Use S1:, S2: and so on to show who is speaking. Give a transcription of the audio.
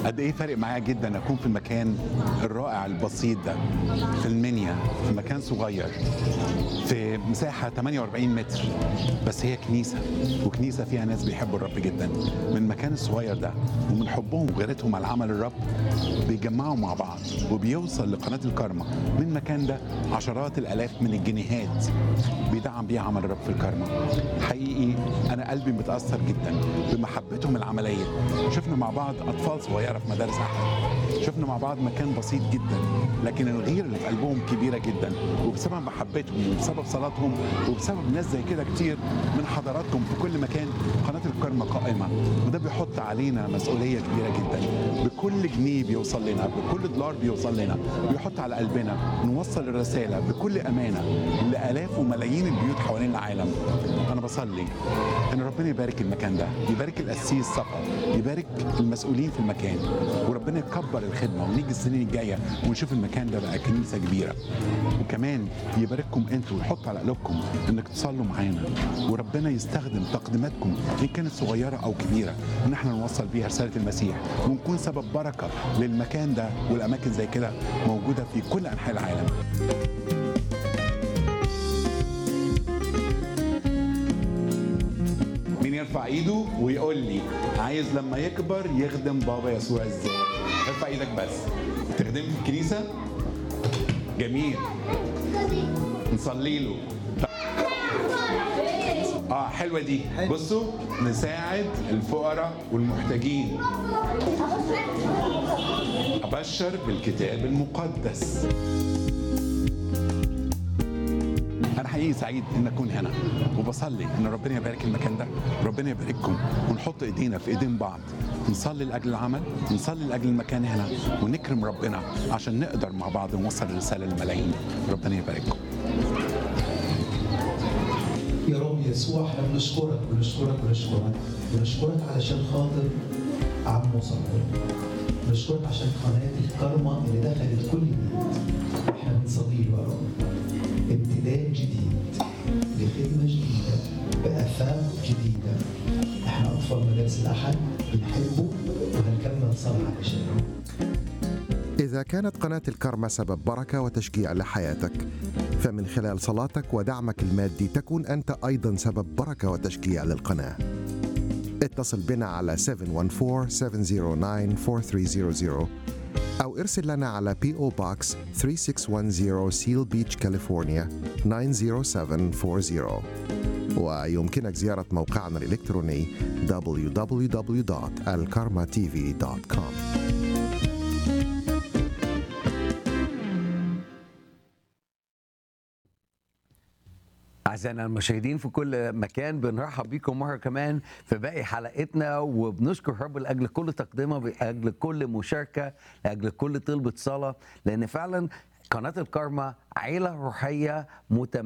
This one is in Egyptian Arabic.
S1: قد ايه فارق معايا جدا اكون في المكان الرائع البسيط ده في المنيا في مكان صغير في مساحه 48 متر بس هي كنيسه وكنيسه فيها ناس بيحبوا الرب جدا من المكان الصغير ده ومن حبهم وغيرتهم على عمل الرب بيجمعوا مع بعض وبيوصل لقناه الكارما من المكان ده عشرات الالاف من الجنيهات بيدعم بيها عمل الرب في الكارما حقيقي انا قلبي متاثر جدا بمحبتهم العمليه شفنا مع بعض اطفال صغيره في مدارس احد شفنا مع بعض مكان بسيط جدا لكن الغيره اللي في قلبهم كبيره جدا وبسبب محبتهم وبسبب صلاتهم وبسبب ناس زي كده كتير من حضراتكم في كل مكان قناه الكرمه قائمه وده بيحط علينا مسؤوليه كبيره جدا بكل جنيه بيوصل لنا بكل دولار بيوصل لنا بيحط على قلبنا نوصل الرساله بكل امانه لالاف وملايين البيوت حوالين العالم انا بصلي ان ربنا يبارك المكان ده يبارك القسيس صفا يبارك المسؤولين في المكان وربنا يكبر الخدمه ونيجي السنين الجايه ونشوف المكان ده بقى كنيسه كبيره وكمان يبارككم انتوا ويحط على قلوبكم انك تصلوا معانا وربنا يستخدم تقديماتكم ان كانت صغيره او كبيره ان احنا نوصل بيها رساله المسيح ونكون سبب بركه للمكان ده والاماكن زي كده موجوده في كل انحاء العالم مين يرفع ايده ويقول لي عايز لما يكبر يخدم بابا يسوع ازاي ارفع ايدك بس تخدم في الكنيسه جميل نصلي له اه حلوه دي بصوا نساعد الفقراء والمحتاجين ابشر بالكتاب المقدس انا حقيقي سعيد ان اكون هنا وبصلي ان ربنا يبارك المكان ده ربنا يبارككم ونحط ايدينا في ايدين بعض نصلي لاجل العمل نصلي لاجل المكان هنا ونكرم ربنا عشان نقدر مع بعض نوصل الرساله للملايين ربنا يبارككم
S2: يا رب يسوع احنا بنشكرك بنشكرك بنشكرك بنشكرك علشان خاطر عمو صبري بنشكرك عشان قناة الكرمة اللي دخلت كل بيت احنا بنصلي له يا رب امتداد جديد لخدمة جديدة بآفاق جديدة احنا أطفال مدارس الأحد بنحبه وهنكمل صلاة علشانه
S3: إذا كانت قناة الكرمة سبب بركة وتشجيع لحياتك فمن خلال صلاتك ودعمك المادي تكون أنت أيضا سبب بركة وتشجيع للقناة اتصل بنا على 714-709-4300 أو ارسل لنا على P.O. Box 3610 Seal Beach, California 90740 ويمكنك زيارة موقعنا الإلكتروني www.alkarmatv.com
S4: أعزائنا المشاهدين في كل مكان بنرحب بيكم مرة كمان في باقي حلقتنا وبنشكر رب لأجل كل تقدمة لأجل كل مشاركة لأجل كل طلبة صلاة لأن فعلا قناة الكارما عيلة روحية متميزة